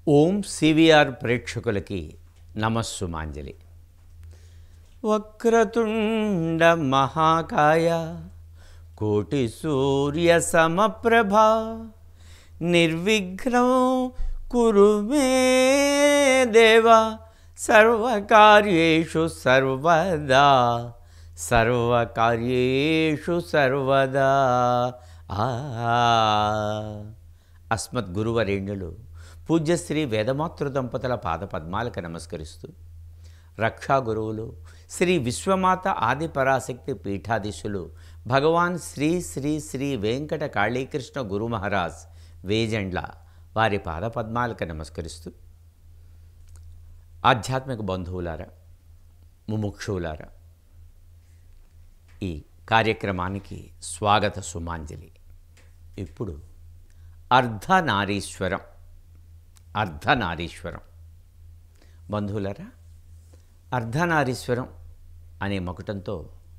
ఓం CVR ప్రేక్షకులకి నమస్సుమాంజలి వక్రతుండ మహాకాయ కోటి సూర్య సమప్రభ నిర్విఘ్నం కురు మే దేవ సర్వకార్యేషు సర్వదా సర్వకార్యేషు సర్వదా ఆ అస్మద్గురువరేణ్యులు పూజ్యశ్రీ వేదమాతృ దంపతుల పాదపద్మాలకు నమస్కరిస్తూ రక్షా గురువులు శ్రీ విశ్వమాత ఆది పరాశక్తి పీఠాధీశులు భగవాన్ శ్రీ శ్రీ శ్రీ వెంకట కాళీకృష్ణ గురు మహారాజ్ వేజండ్ల వారి పాదపద్మాలకు నమస్కరిస్తూ ఆధ్యాత్మిక బంధువులారా ముముక్షువులారా ఈ కార్యక్రమానికి స్వాగత సుమాంజలి ఇప్పుడు అర్ధనారీశ్వరం అర్ధనారీశ్వరం బంధువులరా అర్ధనారీశ్వరం అనే మకుటంతో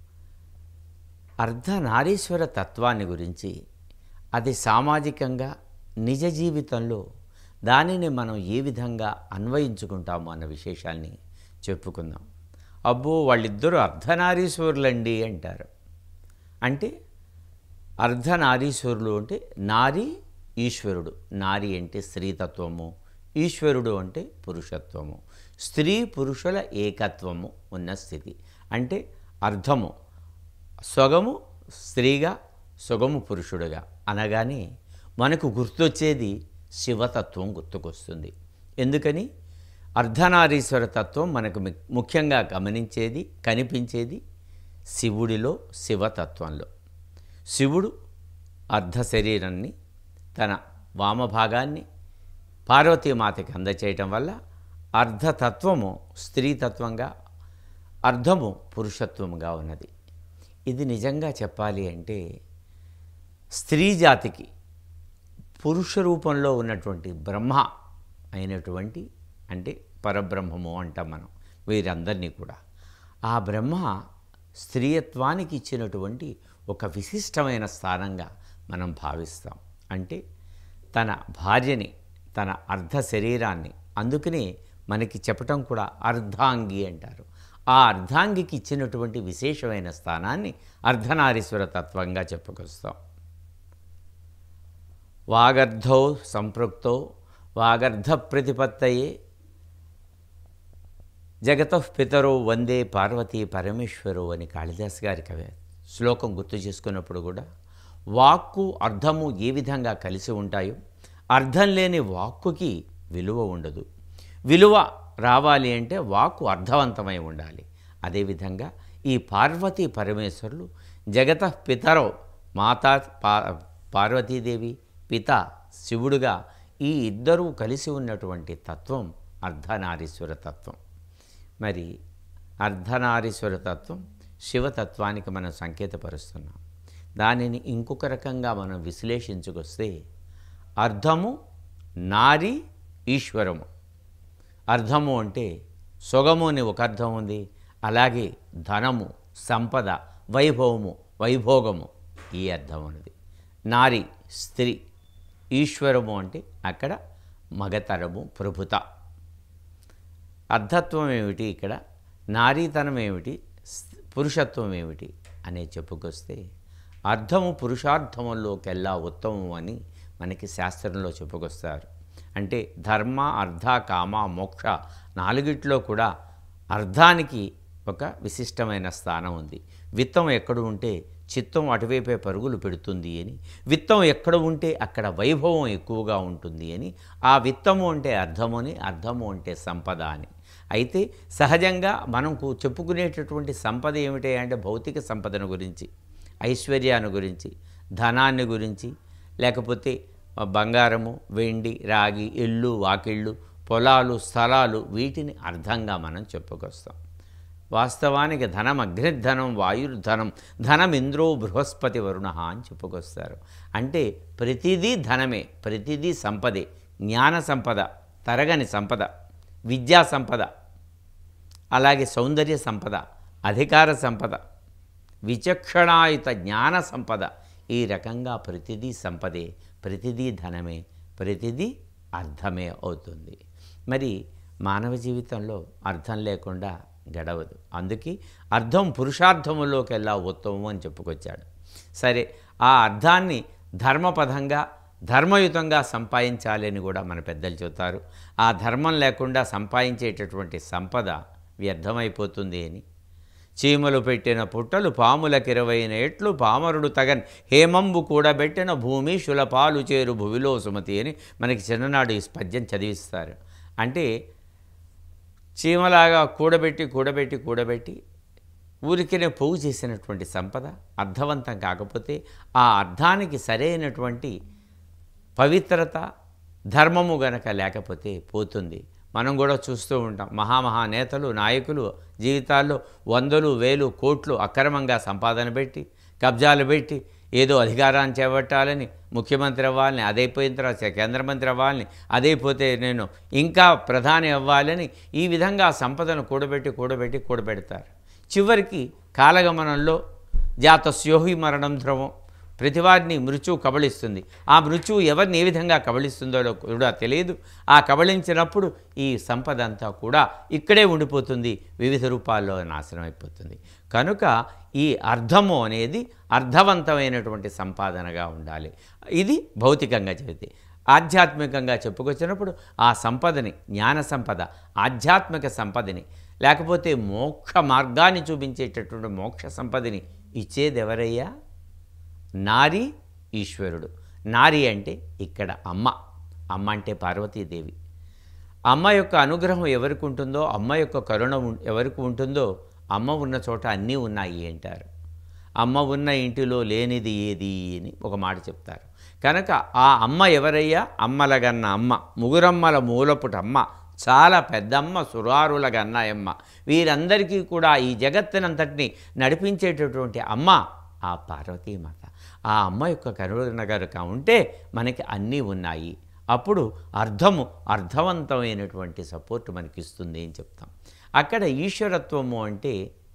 అర్ధనారీశ్వర తత్వాన్ని గురించి అది సామాజికంగా నిజ జీవితంలో దానిని మనం ఏ విధంగా అన్వయించుకుంటాము అన్న విశేషాన్ని చెప్పుకుందాం అబ్బో వాళ్ళిద్దరూ అర్ధనారీశ్వరులండి అంటారు అంటే అర్ధనారీశ్వరులు అంటే నారి ఈశ్వరుడు నారి అంటే స్త్రీతత్వము ఈశ్వరుడు అంటే పురుషత్వము స్త్రీ పురుషుల ఏకత్వము ఉన్న స్థితి అంటే అర్ధము సొగము స్త్రీగా సొగము పురుషుడుగా అనగానే మనకు గుర్తొచ్చేది శివతత్వం గుర్తుకొస్తుంది ఎందుకని అర్ధనారీశ్వర తత్వం మనకు మి- ముఖ్యంగా గమనించేది కనిపించేది శివుడిలో శివతత్వంలో శివుడు అర్ధ శరీరాన్ని తన వామభాగాన్ని పార్వతీమాతకి అందచేయటం వల్ల అర్ధతత్వము స్త్రీతత్వంగా అర్ధము పురుషత్వముగా ఉన్నది ఇది నిజంగా చెప్పాలి అంటే స్త్రీ జాతికి పురుష రూపంలో ఉన్నటువంటి బ్రహ్మ అయినటువంటి అంటే పరబ్రహ్మము అంటాం మనం వీరందరినీ కూడా ఆ బ్రహ్మ స్త్రీయత్వానికి ఇచ్చినటువంటి ఒక విశిష్టమైన స్థానంగా మనం భావిస్తాం అంటే తన భార్యని తన అర్ధ శరీరాన్ని అందుకనే మనకి చెప్పటం కూడా అర్ధాంగి అంటారు ఆ అర్ధాంగికి ఇచ్చినటువంటి విశేషమైన స్థానాన్ని అర్ధనారీశ్వర తత్వంగా చెప్పుకొస్తాం వాగర్ధౌ సంపృక్తో వాగర్ధ ప్రతిపత్తయే జగతః పితరో వందే పార్వతీ పరమేశ్వరు అని కాళిదాస్ గారి కవి శ్లోకం గుర్తు చేసుకున్నప్పుడు కూడా వాక్కు అర్థము ఏ విధంగా కలిసి ఉంటాయో అర్థం లేని వాక్కుకి విలువ ఉండదు విలువ రావాలి అంటే వాక్కు అర్థవంతమై ఉండాలి అదేవిధంగా ఈ పార్వతీ పరమేశ్వరులు జగత పితరో మాతా పా పార్వతీదేవి పిత శివుడుగా ఈ ఇద్దరూ కలిసి ఉన్నటువంటి తత్వం అర్ధనారీశ్వర తత్వం మరి అర్ధనారీశ్వర తత్వం శివతత్వానికి మనం సంకేతపరుస్తున్నాం దానిని ఇంకొక రకంగా మనం విశ్లేషించుకొస్తే అర్ధము నారి ఈశ్వరము అర్ధము అంటే సొగము అని ఒక అర్థం ఉంది అలాగే ధనము సంపద వైభవము వైభోగము ఈ అర్థం ఉన్నది నారి స్త్రీ ఈశ్వరము అంటే అక్కడ మగతరము ప్రభుత అర్ధత్వం ఏమిటి ఇక్కడ నారీతనం ఏమిటి స్- పురుషత్వం ఏమిటి అనే చెప్పుకొస్తే అర్థము పురుషార్థముల్లోకెల్లా ఉత్తమం అని మనకి శాస్త్రంలో చెప్పుకొస్తారు అంటే ధర్మ అర్ధ కామ మోక్ష నాలుగిట్లో కూడా అర్థానికి ఒక విశిష్టమైన స్థానం ఉంది విత్తం ఎక్కడ ఉంటే చిత్తం అటువైపే పరుగులు పెడుతుంది అని విత్తం ఎక్కడ ఉంటే అక్కడ వైభవం ఎక్కువగా ఉంటుంది అని ఆ విత్తము అంటే అర్థము అని అర్థము అంటే సంపద అని అయితే సహజంగా మనం కు- చెప్పుకునేటటువంటి సంపద ఏమిటి అంటే భౌతిక సంపదను గురించి ఐశ్వర్యాన్ని గురించి ధనాన్ని గురించి లేకపోతే బంగారము వెండి రాగి ఇల్లు వాకిళ్ళు పొలాలు స్థలాలు వీటిని అర్థంగా మనం చెప్పుకొస్తాం వాస్తవానికి ధనం అగ్నిధనం వాయుర్ధనం ధనం ఇంద్రో బృహస్పతి వరుణ అని చెప్పుకొస్తారు అంటే ప్రతిదీ ధనమే ప్రతిదీ సంపదే జ్ఞాన సంపద తరగని సంపద విద్యా సంపద అలాగే సౌందర్య సంపద అధికార సంపద విచక్షణాయుత జ్ఞాన సంపద ఈ రకంగా ప్రతిదీ సంపదే ప్రతిదీ ధనమే ప్రతిదీ అర్థమే అవుతుంది మరి మానవ జీవితంలో అర్థం లేకుండా గడవదు అందుకే అర్థం పురుషార్థములోకెల్లా ఉత్తమం అని చెప్పుకొచ్చాడు సరే ఆ అర్థాన్ని ధర్మపదంగా ధర్మయుతంగా సంపాదించాలి అని కూడా మన పెద్దలు చెబుతారు ఆ ధర్మం లేకుండా సంపాదించేటటువంటి సంపద వ్యర్థమైపోతుంది అని చీమలు పెట్టిన పుట్టలు పాములకిరవైన ఎట్లు పామరుడు తగన్ హేమంబు కూడబెట్టిన భూమి శులపాలు చేరు భువిలో సుమతి అని మనకి చిన్ననాడు ఈ పద్యం చదివిస్తారు అంటే చీమలాగా కూడబెట్టి కూడబెట్టి కూడబెట్టి ఊరికినే పోగు చేసినటువంటి సంపద అర్థవంతం కాకపోతే ఆ అర్థానికి సరైనటువంటి పవిత్రత ధర్మము గనక లేకపోతే పోతుంది మనం కూడా చూస్తూ ఉంటాం మహామహా నేతలు నాయకులు జీవితాల్లో వందలు వేలు కోట్లు అక్రమంగా సంపాదన పెట్టి కబ్జాలు పెట్టి ఏదో అధికారాన్ని చేపట్టాలని ముఖ్యమంత్రి అవ్వాలని అదైపోయిన తర్వాత కేంద్ర మంత్రి అవ్వాలని అదైపోతే నేను ఇంకా ప్రధాని అవ్వాలని ఈ విధంగా సంపదను కూడబెట్టి కూడబెట్టి కూడబెడతారు చివరికి కాలగమనంలో జాతస్యోహి మరణం ధ్రువం ప్రతివారిని మృత్యువు కబళిస్తుంది ఆ మృత్యువు ఎవరిని ఏ విధంగా కబళిస్తుందో కూడా తెలియదు ఆ కబళించినప్పుడు ఈ సంపద అంతా కూడా ఇక్కడే ఉండిపోతుంది వివిధ రూపాల్లో నాశనం అయిపోతుంది కనుక ఈ అర్థము అనేది అర్థవంతమైనటువంటి సంపాదనగా ఉండాలి ఇది భౌతికంగా చెబితే ఆధ్యాత్మికంగా చెప్పుకొచ్చినప్పుడు ఆ సంపదని జ్ఞాన సంపద ఆధ్యాత్మిక సంపదని లేకపోతే మోక్ష మార్గాన్ని చూపించేటటువంటి మోక్ష సంపదని ఇచ్చేది ఎవరయ్యా నారి ఈశ్వరుడు నారి అంటే ఇక్కడ అమ్మ అమ్మ అంటే పార్వతీదేవి అమ్మ యొక్క అనుగ్రహం ఎవరికి ఉంటుందో అమ్మ యొక్క కరుణ ఉం- ఎవరికి ఉంటుందో అమ్మ ఉన్న చోట అన్నీ ఉన్నాయి అంటారు అమ్మ ఉన్న ఇంటిలో లేనిది ఏది అని ఒక మాట చెప్తారు కనుక ఆ అమ్మ ఎవరయ్యా అమ్మలగన్న అమ్మ ముగురమ్మల మూలపుట అమ్మ చాలా పెద్దమ్మ సురారుల గన్నాయమ్మ వీరందరికీ కూడా ఈ జగత్తునంతటిని నడిపించేటటువంటి అమ్మ ఆ పార్వతీమాత ఆ అమ్మ యొక్క కరుణ గనుక ఉంటే మనకి అన్నీ ఉన్నాయి అప్పుడు అర్థము అర్థవంతమైనటువంటి సపోర్ట్ మనకి ఇస్తుంది అని చెప్తాం అక్కడ ఈశ్వరత్వము అంటే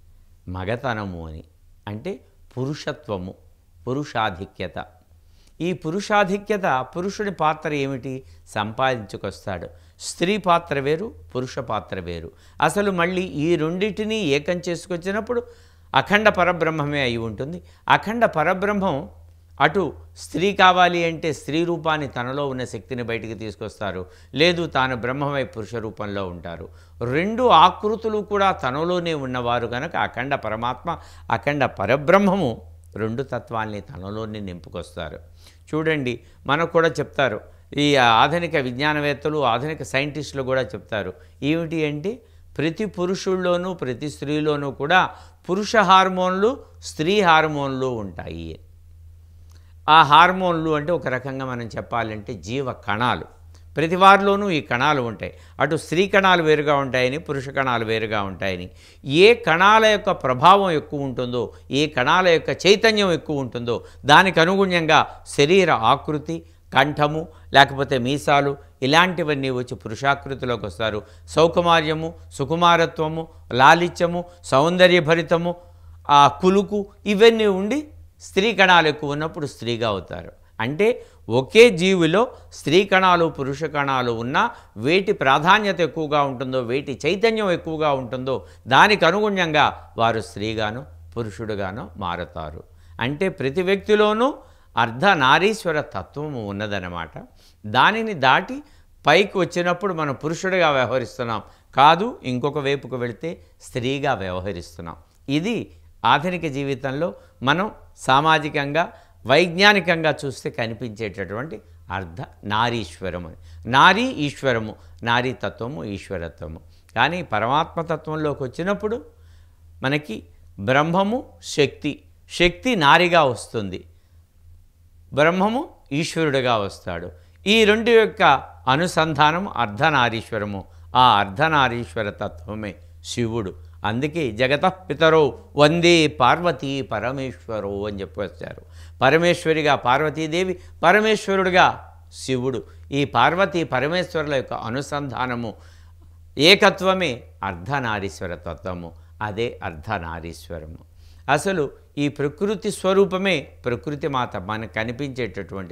మగతనము అని అంటే పురుషత్వము పురుషాధిక్యత ఈ పురుషాధిక్యత పురుషుడి పాత్ర ఏమిటి సంపాదించుకొస్తాడు స్త్రీ పాత్ర వేరు పురుష పాత్ర వేరు అసలు మళ్ళీ ఈ రెండింటినీ ఏకం చేసుకొచ్చినప్పుడు అఖండ పరబ్రహ్మమే అయి ఉంటుంది అఖండ పరబ్రహ్మం అటు స్త్రీ కావాలి అంటే స్త్రీ రూపాన్ని తనలో ఉన్న శక్తిని బయటికి తీసుకొస్తారు లేదు తాను బ్రహ్మమై పురుష రూపంలో ఉంటారు రెండు ఆకృతులు కూడా తనలోనే ఉన్నవారు కనుక అఖండ పరమాత్మ అఖండ పరబ్రహ్మము రెండు తత్వాల్ని తనలోనే నింపుకొస్తారు చూడండి మనకు కూడా చెప్తారు ఈ ఆధునిక విజ్ఞానవేత్తలు ఆధునిక సైంటిస్టులు కూడా చెప్తారు ఏమిటి అంటే ప్రతి పురుషుల్లోనూ ప్రతి స్త్రీలోనూ కూడా పురుష హార్మోన్లు స్త్రీ హార్మోన్లు ఉంటాయి ఆ హార్మోన్లు అంటే ఒక రకంగా మనం చెప్పాలంటే జీవ కణాలు ప్రతి వారిలోనూ ఈ కణాలు ఉంటాయి అటు స్త్రీ కణాలు వేరుగా ఉంటాయని పురుష కణాలు వేరుగా ఉంటాయని ఏ కణాల యొక్క ప్రభావం ఎక్కువ ఉంటుందో ఏ కణాల యొక్క చైతన్యం ఎక్కువ ఉంటుందో దానికి అనుగుణ్యంగా శరీర ఆకృతి కంఠము లేకపోతే మీసాలు ఇలాంటివన్నీ వచ్చి పురుషాకృతిలోకి వస్తారు సౌకుమార్యము సుకుమారత్వము లాలిత్యము సౌందర్యభరితము ఆ కులుకు ఇవన్నీ ఉండి స్త్రీ కణాలు ఎక్కువ ఉన్నప్పుడు స్త్రీగా అవుతారు అంటే ఒకే జీవిలో స్త్రీ కణాలు పురుష కణాలు ఉన్నా వేటి ప్రాధాన్యత ఎక్కువగా ఉంటుందో వేటి చైతన్యం ఎక్కువగా ఉంటుందో దానికి అనుగుణ్యంగా వారు స్త్రీగాను పురుషుడుగాను మారుతారు అంటే ప్రతి వ్యక్తిలోనూ అర్ధనారీశ్వర తత్వము ఉన్నదన్నమాట దానిని దాటి పైకి వచ్చినప్పుడు మనం పురుషుడిగా వ్యవహరిస్తున్నాం కాదు ఇంకొక వైపుకు వెళితే స్త్రీగా వ్యవహరిస్తున్నాం ఇది ఆధునిక జీవితంలో మనం సామాజికంగా వైజ్ఞానికంగా చూస్తే కనిపించేటటువంటి అర్ధ నారీశ్వరము నారీ ఈశ్వరము నారీ తత్వము ఈశ్వరత్వము కానీ పరమాత్మతత్వంలోకి వచ్చినప్పుడు మనకి బ్రహ్మము శక్తి శక్తి నారిగా వస్తుంది బ్రహ్మము ఈశ్వరుడుగా వస్తాడు ఈ రెండు యొక్క అనుసంధానం అర్ధనారీశ్వరము ఆ అర్ధనారీశ్వర తత్వమే శివుడు అందుకే జగత పితరో వందే పార్వతీ పరమేశ్వరో అని చెప్పొచ్చారు పరమేశ్వరిగా పార్వతీదేవి పరమేశ్వరుడుగా శివుడు ఈ పార్వతీ పరమేశ్వరుల యొక్క అనుసంధానము ఏకత్వమే అర్ధనారీశ్వర తత్వము అదే అర్ధనారీశ్వరము అసలు ఈ ప్రకృతి స్వరూపమే ప్రకృతి మాత మనకు కనిపించేటటువంటిది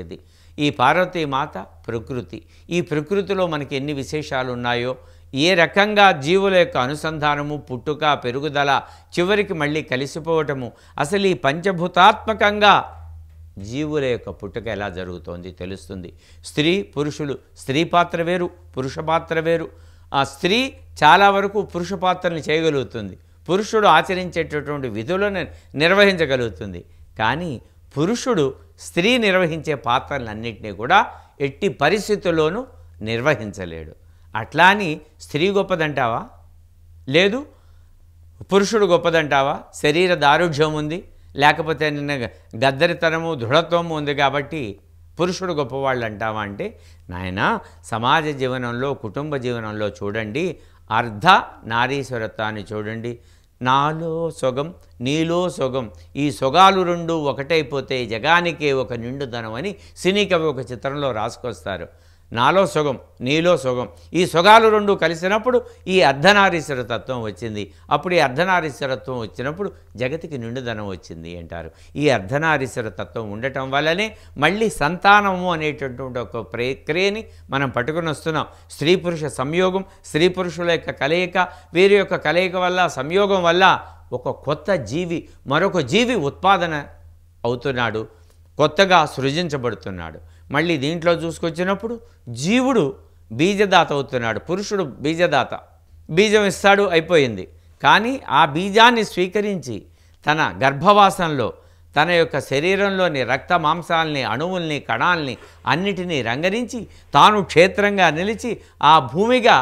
ఈ పార్వతీ మాత ప్రకృతి ఈ ప్రకృతిలో మనకి ఎన్ని విశేషాలు ఉన్నాయో ఏ రకంగా జీవుల యొక్క అనుసంధానము పుట్టుక పెరుగుదల చివరికి మళ్ళీ కలిసిపోవటము అసలు ఈ పంచభూతాత్మకంగా జీవుల యొక్క పుట్టుక ఎలా జరుగుతోంది తెలుస్తుంది స్త్రీ పురుషులు స్త్రీ పాత్ర వేరు పురుష పాత్ర వేరు ఆ స్త్రీ చాలా వరకు పురుష పాత్రని చేయగలుగుతుంది పురుషుడు ఆచరించేటటువంటి విధులను నిర్వహించగలుగుతుంది కానీ పురుషుడు స్త్రీ నిర్వహించే పాత్రలన్నింటినీ కూడా ఎట్టి పరిస్థితుల్లోనూ నిర్వహించలేడు అట్లా అని స్త్రీ గొప్పదంటావా లేదు పురుషుడు గొప్పదంటావా శరీర దారుఢ్యం ఉంది లేకపోతే నిన్న గద్దరితనము దృఢత్వము ఉంది కాబట్టి పురుషుడు గొప్పవాళ్ళు అంటావా అంటే నాయన సమాజ జీవనంలో కుటుంబ జీవనంలో చూడండి అర్ధ నారీశ్వరత్వాన్ని చూడండి నాలో సొగం నీలో సొగం ఈ సొగాలు రెండు ఒకటైపోతే జగానికే ఒక నిండుదనం అని సినీ కవి ఒక చిత్రంలో రాసుకొస్తారు నాలో సొగం నీలో సొగం ఈ సొగాలు రెండు కలిసినప్పుడు ఈ అర్ధనారీశ్వర తత్వం వచ్చింది అప్పుడు ఈ అర్ధనారీశ్వరత్వం వచ్చినప్పుడు జగతికి నిండుదనం వచ్చింది అంటారు ఈ అర్ధనారీశ్వర తత్వం ఉండటం వల్లనే మళ్ళీ సంతానము అనేటటువంటి ఒక ప్రక్రియని మనం పట్టుకుని వస్తున్నాం స్త్రీ పురుష సంయోగం స్త్రీ పురుషుల యొక్క కలయిక వీరి యొక్క కలయిక వల్ల సంయోగం వల్ల ఒక కొత్త జీవి మరొక జీవి ఉత్పాదన అవుతున్నాడు కొత్తగా సృజించబడుతున్నాడు మళ్ళీ దీంట్లో చూసుకొచ్చినప్పుడు జీవుడు బీజదాత అవుతున్నాడు పురుషుడు బీజదాత బీజం ఇస్తాడు అయిపోయింది కానీ ఆ బీజాన్ని స్వీకరించి తన గర్భవాసంలో తన యొక్క శరీరంలోని రక్త మాంసాలని అణువుల్ని కణాల్ని అన్నిటినీ రంగరించి తాను క్షేత్రంగా నిలిచి ఆ భూమిగా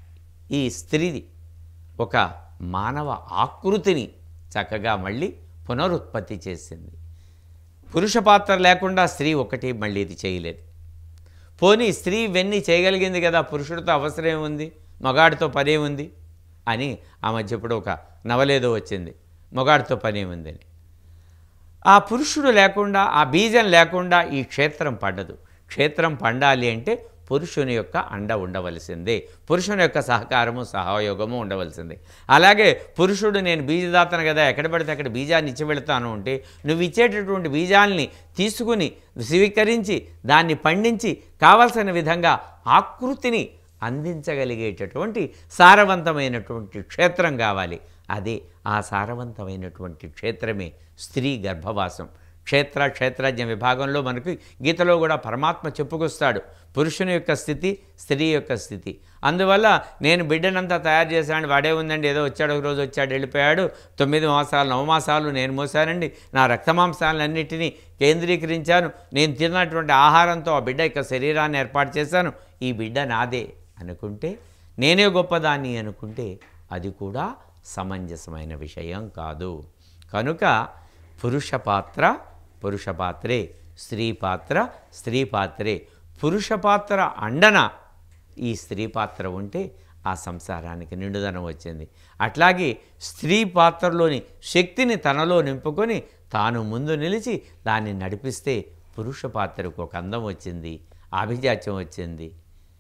ఈ స్త్రీది ఒక మానవ ఆకృతిని చక్కగా మళ్ళీ పునరుత్పత్తి చేసింది పురుష పాత్ర లేకుండా స్త్రీ ఒకటి మళ్ళీ ఇది చేయలేదు పోనీ స్త్రీ ఇవన్నీ చేయగలిగింది కదా పురుషుడితో అవసరం ఏముంది మగాడితో పని ఏముంది అని ఆ మధ్య ఇప్పుడు ఒక నవలేదో వచ్చింది మగాడితో పని ఏముందని ఆ పురుషుడు లేకుండా ఆ బీజం లేకుండా ఈ క్షేత్రం పండదు క్షేత్రం పండాలి అంటే పురుషుని యొక్క అండ ఉండవలసిందే పురుషుని యొక్క సహకారము సహయోగము ఉండవలసిందే అలాగే పురుషుడు నేను బీజదాతను కదా ఎక్కడ పడితే అక్కడ బీజాన్ని ఇచ్చి వెళతాను అంటే నువ్వు ఇచ్చేటటువంటి బీజాల్ని తీసుకుని స్వీకరించి దాన్ని పండించి కావలసిన విధంగా ఆకృతిని అందించగలిగేటటువంటి సారవంతమైనటువంటి క్షేత్రం కావాలి అదే ఆ సారవంతమైనటువంటి క్షేత్రమే స్త్రీ గర్భవాసం క్షేత్ర క్షేత్రజ్ఞ విభాగంలో మనకి గీతలో కూడా పరమాత్మ చెప్పుకొస్తాడు పురుషుని యొక్క స్థితి స్త్రీ యొక్క స్థితి అందువల్ల నేను బిడ్డనంతా తయారు చేశాను వాడే ఉందండి ఏదో వచ్చాడు ఒక రోజు వచ్చాడు వెళ్ళిపోయాడు తొమ్మిది మాసాలు నవమాసాలు నేను మోసానండి నా రక్తమాంసాలన్నింటినీ కేంద్రీకరించాను నేను తిన్నటువంటి ఆహారంతో ఆ బిడ్డ యొక్క శరీరాన్ని ఏర్పాటు చేశాను ఈ బిడ్డ నాదే అనుకుంటే నేనే గొప్పదాన్ని అనుకుంటే అది కూడా సమంజసమైన విషయం కాదు కనుక పురుష పాత్ర పురుష పాత్రే స్త్రీ పాత్ర స్త్రీ పాత్రే పురుష పాత్ర అండన ఈ స్త్రీ పాత్ర ఉంటే ఆ సంసారానికి నిండుదనం వచ్చింది అట్లాగే స్త్రీ పాత్రలోని శక్తిని తనలో నింపుకొని తాను ముందు నిలిచి దాన్ని నడిపిస్తే పురుష పాత్రకు ఒక అందం వచ్చింది ఆభిజాత్యం వచ్చింది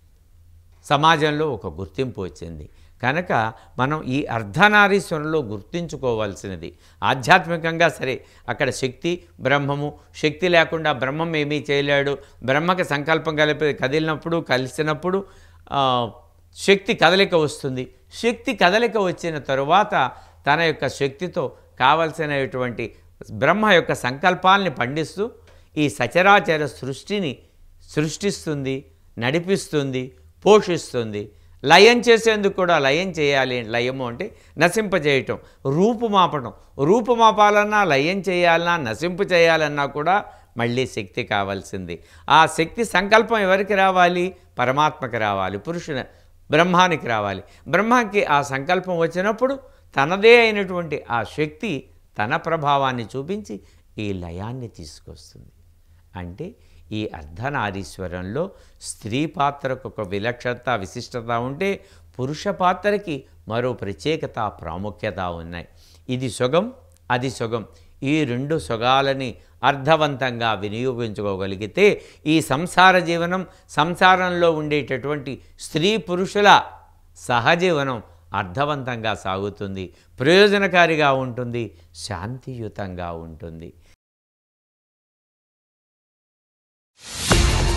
సమాజంలో ఒక గుర్తింపు వచ్చింది కనుక మనం ఈ అర్ధనారీశ్వరంలో గుర్తించుకోవాల్సినది ఆధ్యాత్మికంగా సరే అక్కడ శక్తి బ్రహ్మము శక్తి లేకుండా బ్రహ్మం ఏమీ చేయలేడు బ్రహ్మకి సంకల్పం కలిపి కదిలినప్పుడు కలిసినప్పుడు ఆ, శక్తి కదలిక వస్తుంది శక్తి కదలిక వచ్చిన తరువాత తన యొక్క శక్తితో కావలసినటువంటి బ్రహ్మ యొక్క సంకల్పాల్ని పండిస్తూ ఈ సచరాచర సృష్టిని సృష్టిస్తుంది నడిపిస్తుంది పోషిస్తుంది లయం చేసేందుకు కూడా లయం చేయాలి లయము అంటే నశింపజేయటం రూపుమాపటం రూపుమాపాలన్నా లయం చేయాలన్నా నశింపు చేయాలన్నా కూడా మళ్ళీ శక్తి కావాల్సింది ఆ శక్తి సంకల్పం ఎవరికి రావాలి పరమాత్మకి రావాలి పురుషుని బ్రహ్మానికి రావాలి బ్రహ్మకి ఆ సంకల్పం వచ్చినప్పుడు తనదే అయినటువంటి ఆ శక్తి తన ప్రభావాన్ని చూపించి ఈ లయాన్ని తీసుకొస్తుంది అంటే ఈ అర్ధనారీశ్వరంలో స్త్రీ పాత్రకు ఒక విలక్షణత విశిష్టత ఉంటే పురుష పాత్రకి మరో ప్రత్యేకత ప్రాముఖ్యత ఉన్నాయి ఇది సుగం అది సుగం ఈ రెండు సుగాలని అర్థవంతంగా వినియోగించుకోగలిగితే ఈ సంసార జీవనం సంసారంలో ఉండేటటువంటి స్త్రీ పురుషుల సహజీవనం అర్థవంతంగా సాగుతుంది ప్రయోజనకారిగా ఉంటుంది శాంతియుతంగా ఉంటుంది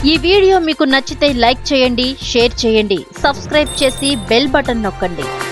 ఈ వీడియో మీకు నచ్చితే లైక్ చేయండి షేర్ చేయండి సబ్స్క్రైబ్ చేసి బెల్ బటన్ నొక్కండి